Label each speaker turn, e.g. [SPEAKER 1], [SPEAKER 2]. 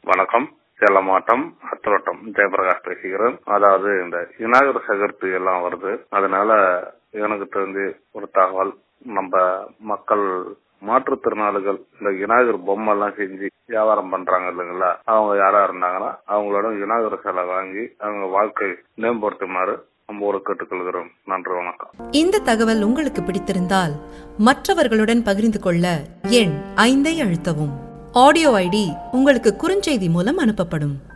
[SPEAKER 1] வணக்கம் சேலம் மாவட்டம் அத்தரோட்டம் ஜெயபிரகாஷ் பேசுகிறேன் அதாவது இந்த விநாயகர் சதுர்த்தி எல்லாம் வருது அதனால எனக்கு தெரிஞ்சு ஒரு தகவல் நம்ம மக்கள் மாற்றுத்திறனாளிகள் இந்த விநாயகர் பொம்மை எல்லாம் செஞ்சு வியாபாரம் பண்றாங்க இல்லைங்களா அவங்க யாரா இருந்தாங்கன்னா அவங்களோட விநாயகர் சிலை வாங்கி அவங்க வாழ்க்கை மேம்படுத்துமாறு நம்ம ஒரு கேட்டுக்கொள்கிறோம் நன்றி வணக்கம்
[SPEAKER 2] இந்த தகவல் உங்களுக்கு பிடித்திருந்தால் மற்றவர்களுடன் பகிர்ந்து கொள்ள எண் ஐந்தை அழுத்தவும் ஆடியோ ஐடி உங்களுக்கு குறுஞ்செய்தி மூலம் அனுப்பப்படும்